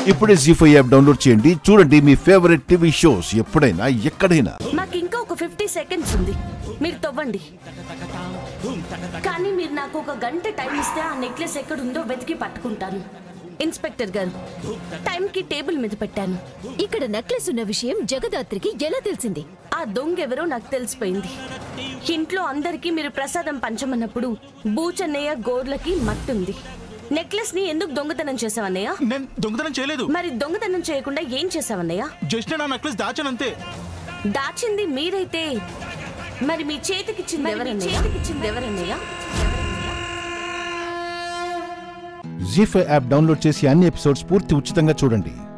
ఇప్పుడే G five app download చేయండి చూడండి మీ ఫేవరెట్ టీవీ షోస్ ఎప్పుడైనా ఎక్కడైనా మాకు ఇంకా ఒక ఫిఫ్టీ సెకండ్స్ ఉంది మీరు తవ్వండి కానీ మీరు నాకు ఒక గంట టైం ఇస్తే ఆ నెక్లెస్ ఎక్కడుందో వెతికి పట్టుకుంటాను ఇన్స్పెక్టర్ గారు టైంకి టేబుల్ మీద పెట్టాను ఇక్కడ నెక్లెస్ ఉన్న విషయం జగదాత్రికి ఎలా తెలిసింది ఆ దొంగ ఎవరో నాకు తెలిసిపోయింది ఇంట్లో అందరికీ మీరు ప్రసాదం పంచమన్నప్పుడు బూచన్నయ్య గోర్లకి మట్టుంది నెక్లెస్ ని ఎందుకు దొంగతనం చేసావన్నయ్య నేను దొంగతనం చేయలేదు మరి దొంగతనం చేయకుండా ఏం చేసావన్నయ్య జస్ట్ నా నెక్లెస్ దాచానంతే దాచింది మీరైతే మరి మీ చేతికిచ్చింది ఎవరన్నయ్య చేతికిచ్చింది ఎవరన్నయ్య జీ ఫైవ్ యాప్ డౌన్లోడ్ చేసి అన్ని ఎపిసోడ్స్ పూర్తి ఉచితంగా చూడండి